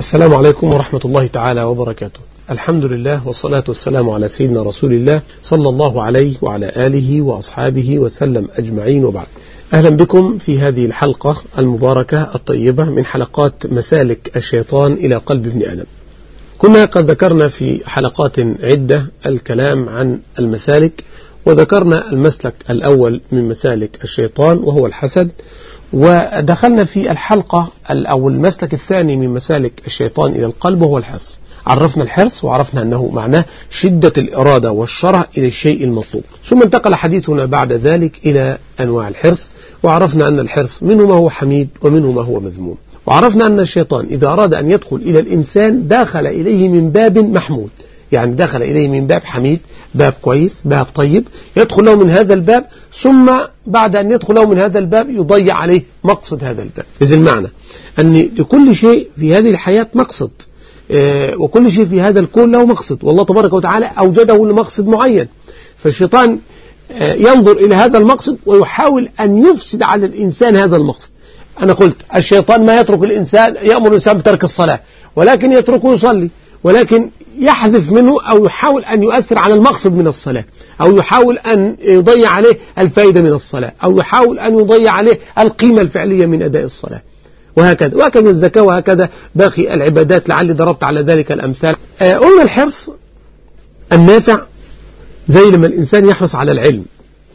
السلام عليكم ورحمة الله تعالى وبركاته الحمد لله والصلاة والسلام على سيدنا رسول الله صلى الله عليه وعلى آله وأصحابه وسلم أجمعين وبعد أهلا بكم في هذه الحلقة المباركة الطيبة من حلقات مسالك الشيطان إلى قلب ابن آدم كنا قد ذكرنا في حلقات عدة الكلام عن المسالك وذكرنا المسلك الأول من مسالك الشيطان وهو الحسد ودخلنا في الحلقة أو المسلك الثاني من مسالك الشيطان إلى القلب وهو الحرص عرفنا الحرص وعرفنا أنه معناه شدة الإرادة والشرع إلى الشيء المطلوب ثم انتقل حديثنا بعد ذلك إلى أنواع الحرص وعرفنا أن الحرص منه ما هو حميد ومنه ما هو مذموم وعرفنا أن الشيطان إذا أراد أن يدخل إلى الإنسان داخل إليه من باب محمود يعني دخل إليه من باب حميد باب كويس باب طيب يدخل له من هذا الباب ثم بعد أن يدخل له من هذا الباب يضيع عليه مقصد هذا الباب إذا المعنى أن لكل شيء في هذه الحياة مقصد وكل شيء في هذا الكون له مقصد والله تبارك وتعالى أوجده لمقصد معين فالشيطان ينظر إلى هذا المقصد ويحاول أن يفسد على الإنسان هذا المقصد أنا قلت الشيطان ما يترك الإنسان يأمر الإنسان بترك الصلاة ولكن يتركه يصلي ولكن يحذف منه أو يحاول أن يؤثر على المقصد من الصلاة أو يحاول أن يضيع عليه الفائدة من الصلاة أو يحاول أن يضيع عليه القيمة الفعلية من أداء الصلاة وهكذا وهكذا الزكاة وهكذا باقي العبادات لعلي ضربت على ذلك الأمثال قلنا الحرص النافع زي لما الإنسان يحرص على العلم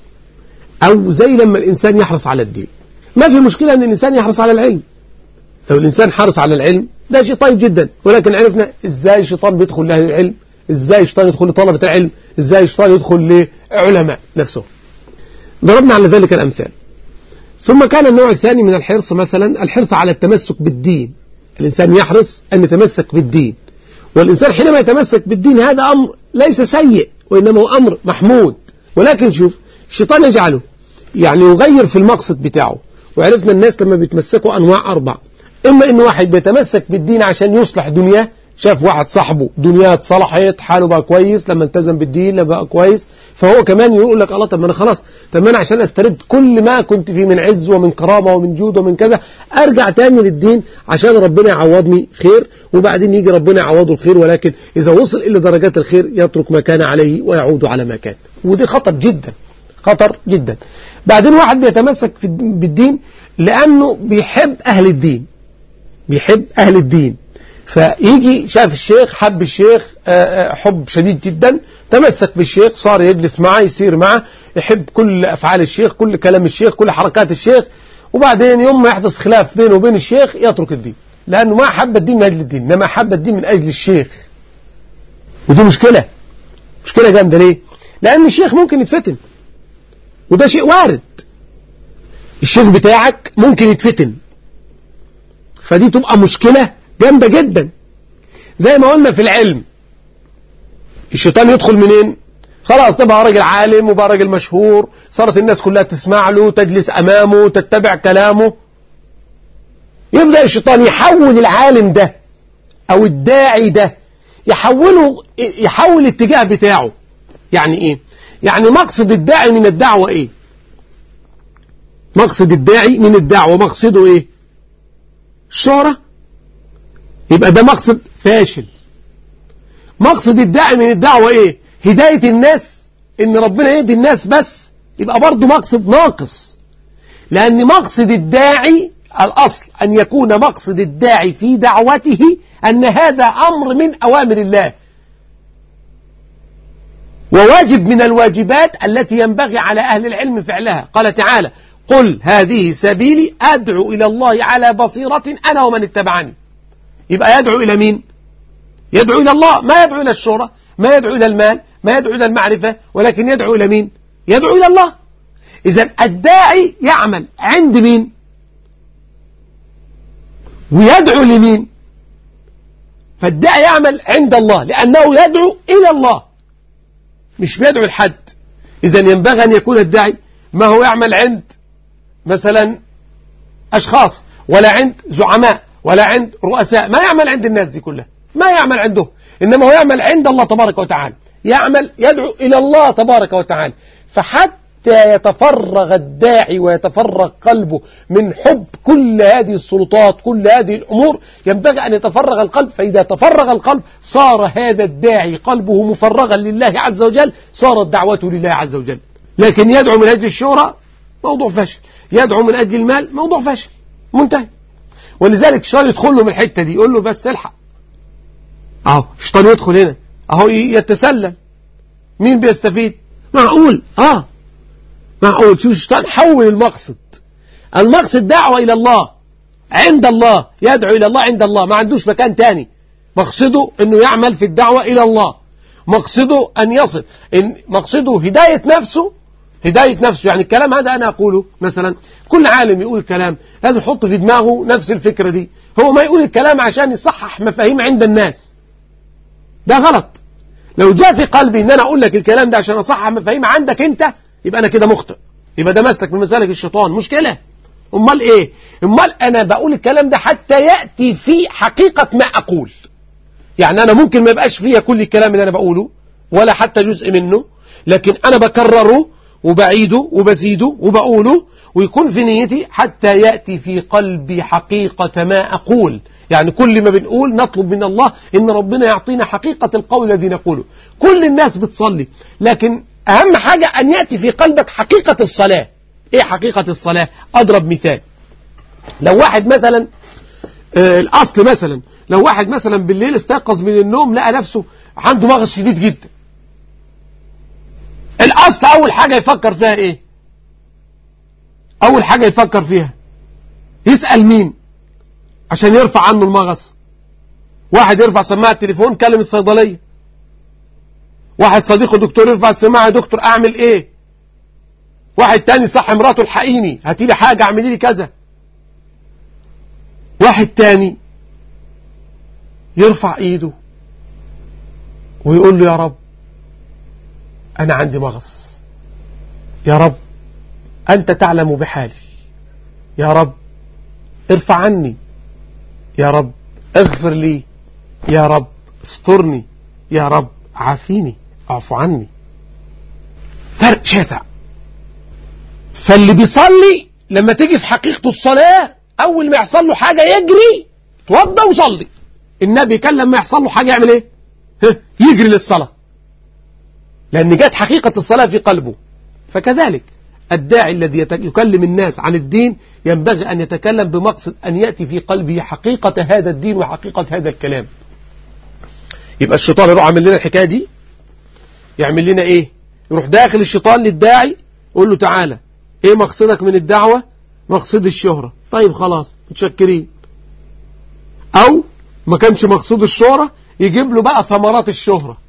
أو زي لما الإنسان يحرص على الدين ما في مشكلة أن الإنسان يحرص على العلم لو الإنسان حرص على العلم ده شيء طيب جدا ولكن عرفنا إزاي الشيطان بيدخل لأهل العلم إزاي الشيطان يدخل لطلبة العلم إزاي الشيطان يدخل لعلماء نفسه ضربنا على ذلك الأمثال ثم كان النوع الثاني من الحرص مثلا الحرص على التمسك بالدين الإنسان يحرص أن يتمسك بالدين والإنسان حينما يتمسك بالدين هذا أمر ليس سيء وإنما هو أمر محمود ولكن شوف الشيطان يجعله يعني يغير في المقصد بتاعه وعرفنا الناس لما بيتمسكوا أنواع أربع إما إن واحد بيتمسك بالدين عشان يصلح دنياه شاف واحد صاحبه دنياه اتصلحت حاله بقى كويس لما التزم بالدين لما بقى كويس فهو كمان يقول لك الله طب ما انا خلاص طب ما انا عشان استرد كل ما كنت فيه من عز ومن كرامه ومن جود ومن كذا ارجع تاني للدين عشان ربنا يعوضني خير وبعدين يجي ربنا يعوضه الخير ولكن اذا وصل الى درجات الخير يترك ما كان عليه ويعود على ما كان ودي خطر جدا خطر جدا بعدين واحد بيتمسك بالدين لانه بيحب اهل الدين بيحب أهل الدين فيجي شاف الشيخ حب الشيخ حب شديد جدا تمسك بالشيخ صار يجلس معه يسير معه يحب كل أفعال الشيخ كل كلام الشيخ كل حركات الشيخ وبعدين يوم ما يحدث خلاف بينه وبين الشيخ يترك الدين لأنه ما حب الدين من أجل الدين إنما حب الدين من أجل الشيخ ودي مشكلة مشكلة جامدة ليه لأن الشيخ ممكن يتفتن وده شيء وارد الشيخ بتاعك ممكن يتفتن فدي تبقى مشكلة جامدة جدا زي ما قلنا في العلم الشيطان يدخل منين خلاص ده بقى راجل عالم وبقى راجل مشهور صارت الناس كلها تسمع له تجلس أمامه تتبع كلامه يبدأ الشيطان يحول العالم ده أو الداعي ده يحوله يحول الاتجاه بتاعه يعني إيه يعني مقصد الداعي من الدعوة إيه مقصد الداعي من الدعوة مقصده إيه الشهرة يبقى ده مقصد فاشل مقصد الداعي من الدعوة ايه هداية الناس ان ربنا يهدي الناس بس يبقى برضه مقصد ناقص لان مقصد الداعي الاصل ان يكون مقصد الداعي في دعوته ان هذا امر من اوامر الله وواجب من الواجبات التي ينبغي على اهل العلم فعلها قال تعالى قل هذه سبيلي أدعو إلى الله على بصيرة أنا ومن اتبعني يبقى يدعو إلى مين يدعو إلى الله ما يدعو إلى الشهرة ما يدعو إلى المال ما يدعو إلى المعرفة ولكن يدعو إلى مين يدعو إلى الله إذا الداعي يعمل عند مين ويدعو لمين فالداعي يعمل عند الله لأنه يدعو إلى الله مش بيدعو لحد إذا ينبغي أن يكون الداعي ما هو يعمل عند مثلا أشخاص ولا عند زعماء ولا عند رؤساء ما يعمل عند الناس دي كلها ما يعمل عنده إنما هو يعمل عند الله تبارك وتعالى يعمل يدعو إلى الله تبارك وتعالى فحتى حتى يتفرغ الداعي ويتفرغ قلبه من حب كل هذه السلطات كل هذه الأمور ينبغي أن يتفرغ القلب فإذا تفرغ القلب صار هذا الداعي قلبه مفرغا لله عز وجل صارت دعوته لله عز وجل لكن يدعو من أجل الشهرة موضوع فشل يدعو من أجل المال موضوع فشل منتهي ولذلك الشيطان يدخل له من الحتة دي يقول له بس الحق اهو الشيطان يدخل هنا اهو يتسلل مين بيستفيد معقول اه معقول شوف الشيطان حول المقصد المقصد دعوة إلى الله عند الله يدعو إلى الله عند الله ما عندوش مكان تاني مقصده أنه يعمل في الدعوة إلى الله مقصده أن يصل إن مقصده هداية نفسه هداية نفسه يعني الكلام هذا أنا أقوله مثلا كل عالم يقول كلام لازم يحط في دماغه نفس الفكرة دي هو ما يقول الكلام عشان يصحح مفاهيم عند الناس ده غلط لو جاء في قلبي ان انا اقول لك الكلام ده عشان اصحح مفاهيم عندك انت يبقى انا كده مخطئ يبقى ده مسلك من مسالك الشيطان مشكلة امال ايه امال انا بقول الكلام ده حتى يأتي في حقيقة ما اقول يعني انا ممكن ما يبقاش فيها كل الكلام اللي انا بقوله ولا حتى جزء منه لكن انا بكرره وبعيده وبزيده وبقوله ويكون في نيتي حتى يأتي في قلبي حقيقة ما أقول يعني كل ما بنقول نطلب من الله إن ربنا يعطينا حقيقة القول الذي نقوله كل الناس بتصلي لكن أهم حاجة أن يأتي في قلبك حقيقة الصلاة إيه حقيقة الصلاة أضرب مثال لو واحد مثلا آه الأصل مثلا لو واحد مثلا بالليل استيقظ من النوم لقى نفسه عنده مغص شديد جدا الأصل أول حاجة يفكر فيها إيه أول حاجة يفكر فيها يسأل مين عشان يرفع عنه المغص واحد يرفع سماعة التليفون كلم الصيدلية واحد صديقه دكتور يرفع السماعة يا دكتور أعمل إيه واحد تاني صح مراته الحقيني هاتي لي حاجة اعملي لي كذا واحد تاني يرفع ايده ويقول له يا رب أنا عندي مغص يا رب أنت تعلم بحالي يا رب ارفع عني يا رب اغفر لي يا رب استرني يا رب عافيني اعفو عني فرق شاسع فاللي بيصلي لما تيجي في حقيقة الصلاة أول ما يحصل له حاجة يجري توضى وصلي النبي كان لما يحصل له حاجة يعمل ايه يجري للصلاة لأن جت حقيقة الصلاة في قلبه فكذلك الداعي الذي يكلم الناس عن الدين ينبغي أن يتكلم بمقصد أن يأتي في قلبه حقيقة هذا الدين وحقيقة هذا الكلام يبقى الشيطان يروح عامل لنا الحكاية دي يعمل لنا ايه يروح داخل الشيطان للداعي يقول له تعالى ايه مقصدك من الدعوة مقصد الشهرة طيب خلاص متشكرين او ما كانش مقصود الشهرة يجيب له بقى ثمرات الشهرة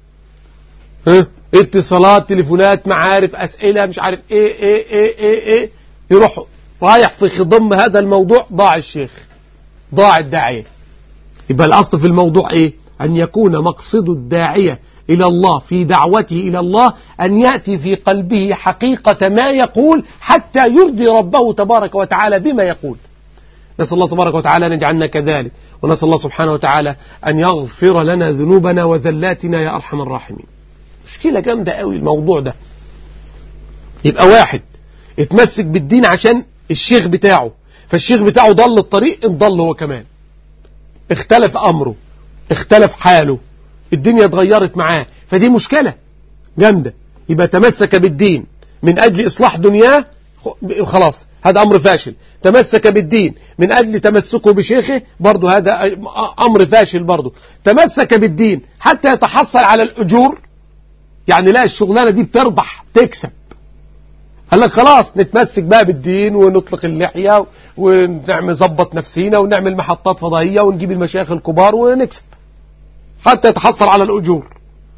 ها اتصالات تليفونات معارف اسئلة مش عارف ايه ايه ايه ايه, إيه يروح رايح في خضم هذا الموضوع ضاع الشيخ ضاع الداعية يبقى الاصل في الموضوع ايه ان يكون مقصد الداعية إلى الله في دعوته إلى الله أن يأتي في قلبه حقيقة ما يقول حتى يرضي ربه تبارك وتعالى بما يقول نسأل الله تبارك وتعالى أن يجعلنا كذلك ونسأل الله سبحانه وتعالى أن يغفر لنا ذنوبنا وذلاتنا يا أرحم الراحمين مشكلة جامدة قوي الموضوع ده يبقى واحد اتمسك بالدين عشان الشيخ بتاعه فالشيخ بتاعه ضل الطريق انضل هو كمان اختلف أمره اختلف حاله الدنيا اتغيرت معاه فدي مشكلة جامدة يبقى تمسك بالدين من أجل إصلاح دنياه خلاص هذا أمر فاشل تمسك بالدين من أجل تمسكه بشيخه برضه هذا أمر فاشل برضه تمسك بالدين حتى يتحصل على الأجور يعني لا الشغلانة دي بتربح تكسب قال لك خلاص نتمسك بقى بالدين ونطلق اللحية ونعمل نظبط نفسينا ونعمل محطات فضائية ونجيب المشايخ الكبار ونكسب حتى يتحصل على الأجور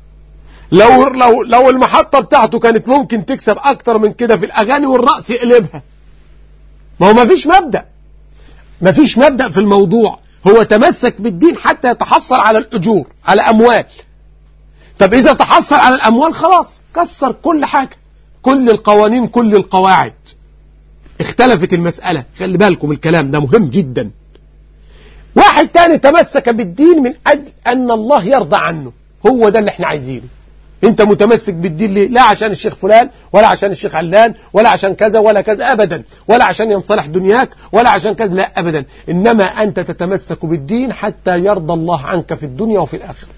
لو لو لو المحطة بتاعته كانت ممكن تكسب أكتر من كده في الأغاني والرقص يقلبها ما هو ما فيش مبدأ ما فيش مبدأ في الموضوع هو تمسك بالدين حتى يتحصل على الأجور على أموال طب إذا تحصل على الأموال خلاص كسر كل حاجة كل القوانين كل القواعد اختلفت المسألة خلي بالكم الكلام ده مهم جدا واحد تاني تمسك بالدين من أجل أن الله يرضى عنه هو ده اللي احنا عايزينه انت متمسك بالدين ليه لا عشان الشيخ فلان ولا عشان الشيخ علان ولا عشان كذا ولا كذا ابدا ولا عشان ينصلح دنياك ولا عشان كذا لا ابدا انما انت تتمسك بالدين حتى يرضى الله عنك في الدنيا وفي الاخره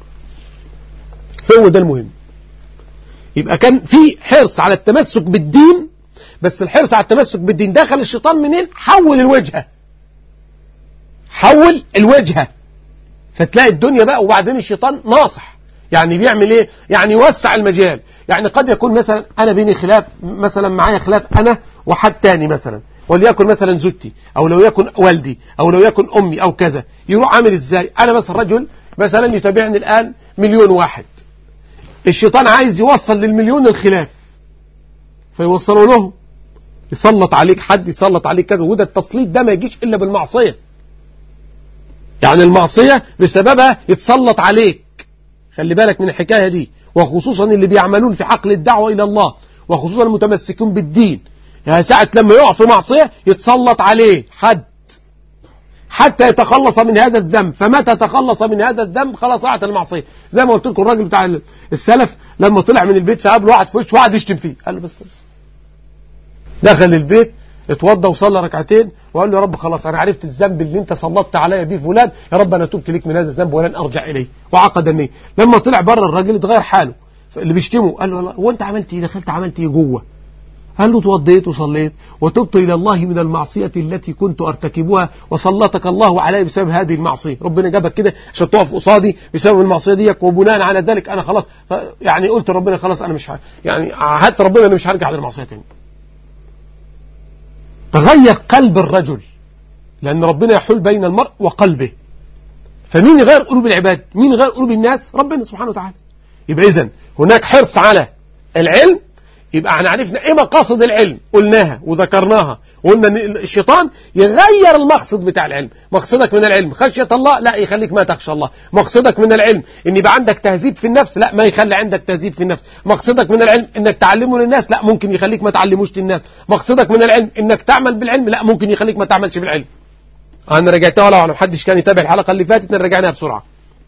هو ده المهم يبقى كان في حرص على التمسك بالدين بس الحرص على التمسك بالدين دخل الشيطان منين حول الوجهة حول الوجهة فتلاقي الدنيا بقى وبعدين الشيطان ناصح يعني بيعمل ايه يعني يوسع المجال يعني قد يكون مثلا انا بيني خلاف مثلا معايا خلاف انا وحد تاني مثلا وليكن مثلا زوجتي او لو يكن والدي او لو يكن امي او كذا يروح عامل ازاي انا مثلا رجل مثلا يتابعني الان مليون واحد الشيطان عايز يوصل للمليون الخلاف فيوصلوا له يسلط عليك حد يسلط عليك كذا وده التسليط ده ما يجيش إلا بالمعصية يعني المعصية بسببها يتسلط عليك خلي بالك من الحكاية دي وخصوصا اللي بيعملون في حقل الدعوة إلى الله وخصوصا المتمسكون بالدين يعني ساعة لما يقع في معصية يتسلط عليه حد حتى يتخلص من هذا الذنب فمتى تخلص من هذا الذنب خلاص وقعت المعصية زي ما قلت لكم الراجل بتاع السلف لما طلع من البيت فقابله واحد في وشه واحد يشتم فيه قال له بس بس دخل البيت اتوضى وصلى ركعتين وقال له يا رب خلاص انا عرفت الذنب اللي انت سلطت عليا بيه فلان يا رب انا تبت ليك من هذا الذنب ولن ارجع اليه وعقد النيه لما طلع بره الراجل اتغير حاله اللي بيشتمه قال له هو انت عملت ايه دخلت عملت ايه جوه قال له توضيت وصليت وتبت إلى الله من المعصية التي كنت أرتكبها وسلطك الله علي بسبب هذه المعصية ربنا جابك كده عشان تقف قصادي بسبب المعصية دي وبناء على ذلك أنا خلاص يعني قلت ربنا خلاص أنا مش يعني عهدت ربنا أنا مش هرجع للمعصية تاني تغير قلب الرجل لأن ربنا يحول بين المرء وقلبه فمين غير قلوب العباد مين غير قلوب الناس ربنا سبحانه وتعالى يبقى إذن هناك حرص على العلم يبقى احنا عرفنا ايه مقاصد العلم قلناها وذكرناها وقلنا ان الشيطان يغير المقصد بتاع العلم مقصدك من العلم خشية الله لا يخليك ما تخشى الله مقصدك من العلم ان يبقى عندك تهذيب في النفس لا ما يخلي عندك تهذيب في النفس مقصدك من العلم انك تعلمه للناس لا ممكن يخليك ما تعلموش للناس مقصدك من العلم انك تعمل بالعلم لا ممكن يخليك ما تعملش بالعلم انا رجعتها لو محدش كان يتابع الحلقة اللي فاتت نرجعناها بسرعة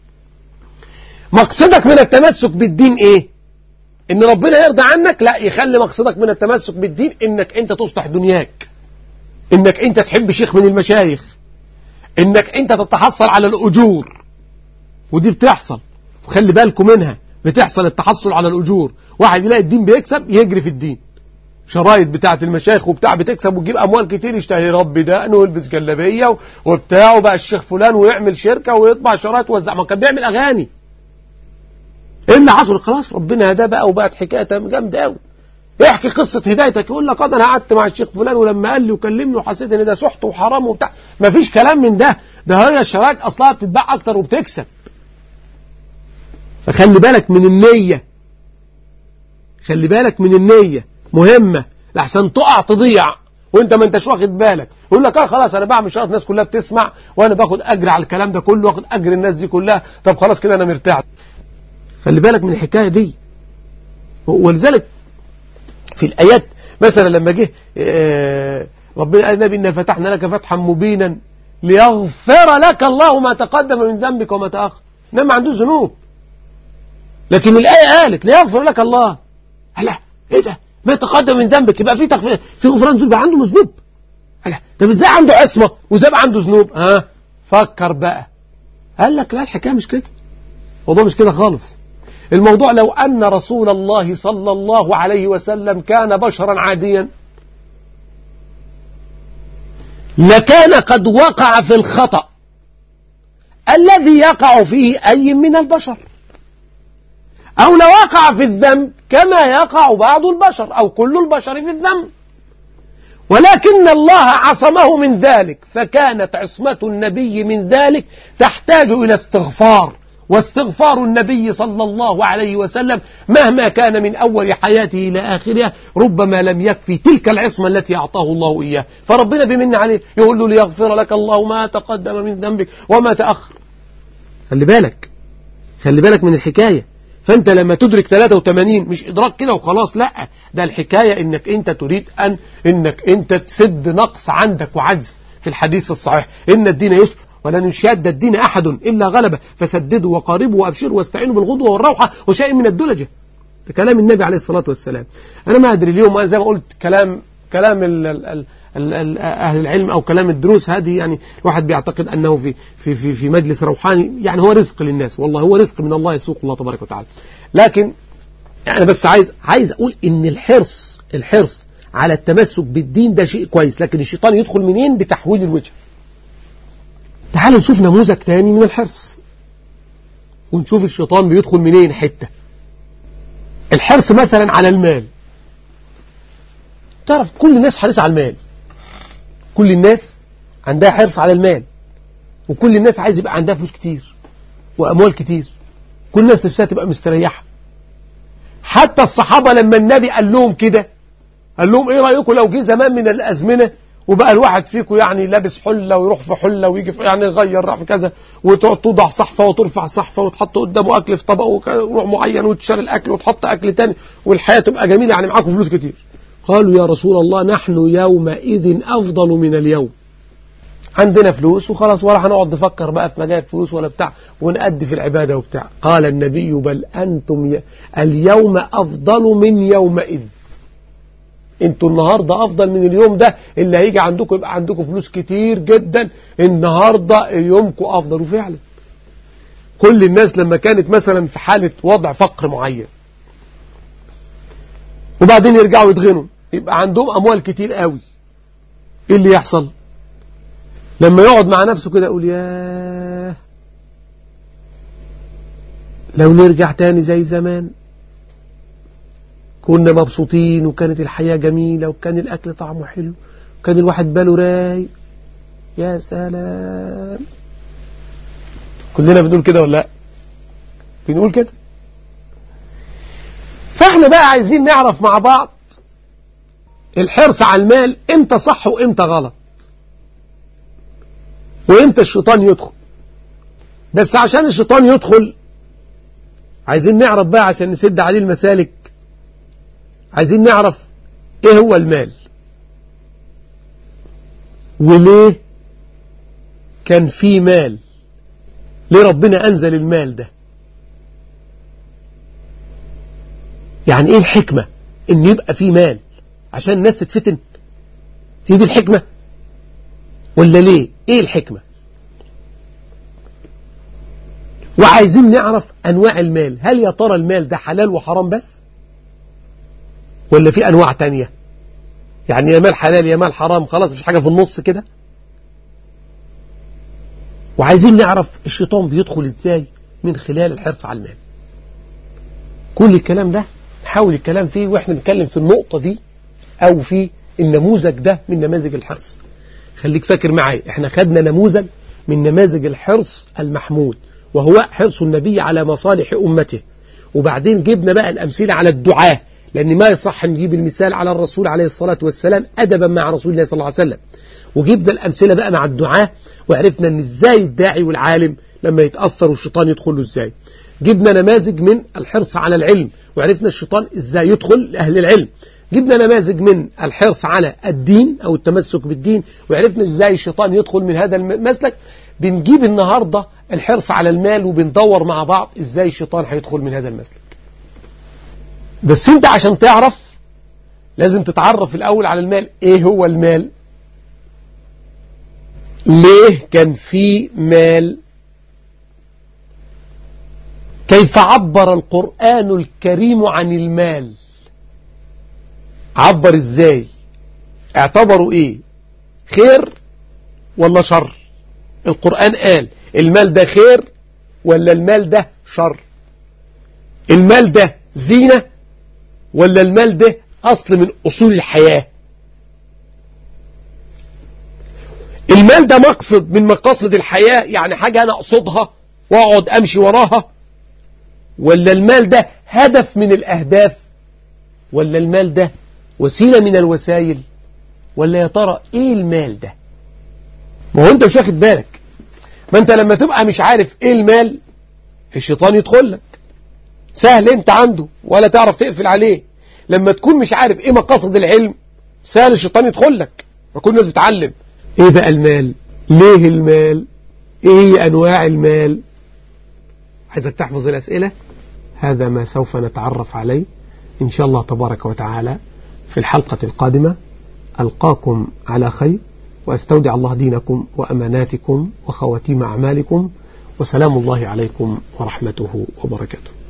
مقصدك من التمسك بالدين ايه ان ربنا يرضى عنك لا يخلي مقصدك من التمسك بالدين انك انت تصلح دنياك انك انت تحب شيخ من المشايخ انك انت تتحصل على الاجور ودي بتحصل وخلي بالكم منها بتحصل التحصل على الاجور واحد يلاقي الدين بيكسب يجري في الدين شرايط بتاعة المشايخ وبتاع بتكسب وتجيب اموال كتير يشتهي رب دقن ويلبس جلابيه وبتاع وبقى الشيخ فلان ويعمل شركه ويطبع شرايط ويوزع ما كان بيعمل اغاني ايه اللي حصل خلاص ربنا هداه بقى وبقت حكايه جامده قوي احكي قصة هدايتك يقول لك انا قعدت مع الشيخ فلان ولما قال لي وكلمني وحسيت ان ده سحت وحرام وبتاع مفيش كلام من ده ده هي الشرايط اصلها بتتباع اكتر وبتكسب فخلي بالك من النية خلي بالك من النية مهمة لحسن تقع تضيع وانت ما انتش واخد بالك يقول لك اه خلاص انا بعمل شرط الناس كلها بتسمع وانا باخد اجر على الكلام ده كله واخد اجر الناس دي كلها طب خلاص كده انا مرتاح خلي بالك من الحكاية دي ولذلك في الآيات مثلا لما جه آه، ربنا قال النبي إنا فتحنا لك فتحا مبينا ليغفر لك الله ما تقدم من ذنبك وما تأخر إنما ما عنده ذنوب لكن الآية قالت ليغفر لك الله لا إيه ده ما تقدم من ذنبك يبقى في تغفير في غفران ذنوب عنده ذنوب لا طب ازاي عنده عصمة وازاي عنده ذنوب ها فكر بقى قال لك لا الحكاية مش كده الموضوع مش كده خالص الموضوع لو أن رسول الله صلى الله عليه وسلم كان بشرا عاديا لكان قد وقع في الخطأ الذي يقع فيه أي من البشر أو لو وقع في الذنب كما يقع بعض البشر أو كل البشر في الذنب ولكن الله عصمه من ذلك فكانت عصمة النبي من ذلك تحتاج إلى استغفار واستغفار النبي صلى الله عليه وسلم مهما كان من أول حياته إلى آخرها ربما لم يكفي تلك العصمة التي أعطاه الله إياه فربنا بمن عليه يقول له ليغفر لك الله ما تقدم من ذنبك وما تأخر خلي بالك خلي بالك من الحكاية فأنت لما تدرك 83 مش إدراك كده وخلاص لا ده الحكاية إنك أنت تريد أن إنك أنت تسد نقص عندك وعجز في الحديث الصحيح إن الدين يسر ولن يشاد الدين أحد إلا غلبه فسددوا وقاربوا وأبشروا واستعينوا بالغدوة والروحة وشيء من الدلجة ده كلام النبي عليه الصلاة والسلام أنا ما أدري اليوم زي ما قلت كلام كلام ال ال ال ال ال أهل العلم أو كلام الدروس هذه يعني الواحد بيعتقد أنه في في في في مجلس روحاني يعني هو رزق للناس والله هو رزق من الله يسوق الله تبارك وتعالى لكن يعني بس عايز عايز أقول إن الحرص الحرص على التمسك بالدين ده شيء كويس لكن الشيطان يدخل منين بتحويل الوجه تعالوا نشوف نموذج تاني من الحرص ونشوف الشيطان بيدخل منين حتة الحرص مثلا على المال تعرف كل الناس حريصة على المال كل الناس عندها حرص على المال وكل الناس عايز يبقى عندها فلوس كتير وأموال كتير كل الناس نفسها تبقى مستريحة حتى الصحابة لما النبي قال لهم كده قال لهم ايه رأيكم لو جه زمان من الأزمنة وبقى الواحد فيكم يعني لابس حلة ويروح في حلة ويجي في يعني يغير راح في كذا وتوضع صحفة وترفع صحفة وتحط قدامه أكل في طبق ونوع معين وتشال الأكل وتحط أكل تاني والحياة تبقى جميلة يعني معاكم فلوس كتير قالوا يا رسول الله نحن يومئذ أفضل من اليوم عندنا فلوس وخلاص ولا هنقعد نفكر بقى في مجال فلوس ولا بتاع ونأدي في العبادة وبتاع قال النبي بل أنتم اليوم أفضل من يومئذ انتوا النهاردة افضل من اليوم ده اللي هيجي عندكم يبقى عندكم فلوس كتير جدا النهاردة يومكم افضل وفعلا كل الناس لما كانت مثلا في حالة وضع فقر معين وبعدين يرجعوا يتغنوا يبقى عندهم اموال كتير قوي ايه اللي يحصل لما يقعد مع نفسه كده يقول ياه لو نرجع تاني زي زمان كنا مبسوطين وكانت الحياة جميلة وكان الأكل طعمه حلو وكان الواحد باله رايق يا سلام كلنا بنقول كده ولا لا بنقول كده فاحنا بقى عايزين نعرف مع بعض الحرص على المال امتى صح وامتى غلط وامتى الشيطان يدخل بس عشان الشيطان يدخل عايزين نعرف بقى عشان نسد عليه المسالك عايزين نعرف ايه هو المال وليه كان في مال ليه ربنا أنزل المال ده يعني ايه الحكمة ان يبقى في مال عشان الناس تتفتن هي دي الحكمة ولا ليه ايه الحكمة وعايزين نعرف انواع المال هل يا ترى المال ده حلال وحرام بس ولا في أنواع تانية يعني يا مال حلال يا مال حرام خلاص مش حاجة في النص كده وعايزين نعرف الشيطان بيدخل ازاي من خلال الحرص على المال كل الكلام ده نحاول الكلام فيه واحنا نتكلم في النقطة دي او في النموذج ده من نماذج الحرص خليك فاكر معايا احنا خدنا نموذج من نماذج الحرص المحمود وهو حرص النبي على مصالح أمته وبعدين جبنا بقى الأمثلة على الدعاة لأن ما يصح نجيب المثال على الرسول عليه الصلاة والسلام أدبا مع رسول الله صلى الله عليه وسلم وجبنا الأمثلة بقى مع الدعاة وعرفنا أن إزاي الداعي والعالم لما يتأثر والشيطان يدخل له إزاي جبنا نماذج من الحرص على العلم وعرفنا الشيطان إزاي يدخل لأهل العلم جبنا نماذج من الحرص على الدين أو التمسك بالدين وعرفنا إزاي الشيطان يدخل من هذا المسلك بنجيب النهاردة الحرص على المال وبندور مع بعض إزاي الشيطان هيدخل من هذا المسلك بس انت عشان تعرف لازم تتعرف الأول على المال ايه هو المال ليه كان في مال كيف عبر القرآن الكريم عن المال عبر ازاي اعتبروا ايه خير ولا شر القرآن قال المال ده خير ولا المال ده شر المال ده زينة ولا المال ده أصل من أصول الحياة المال ده مقصد من مقاصد الحياة يعني حاجة أنا أقصدها وأقعد أمشي وراها ولا المال ده هدف من الأهداف ولا المال ده وسيلة من الوسائل ولا يا ترى إيه المال ده ما هو أنت مش واخد بالك ما أنت لما تبقى مش عارف إيه المال الشيطان يدخل لك سهل أنت عنده ولا تعرف تقفل عليه لما تكون مش عارف إيه مقاصد العلم سهل الشيطان يدخل لك وكل الناس بتعلم إيه بقى المال ليه المال إيه هي أنواع المال عايزك تحفظ الأسئلة هذا ما سوف نتعرف عليه إن شاء الله تبارك وتعالى في الحلقة القادمة ألقاكم على خير وأستودع الله دينكم وأماناتكم وخواتيم أعمالكم وسلام الله عليكم ورحمته وبركاته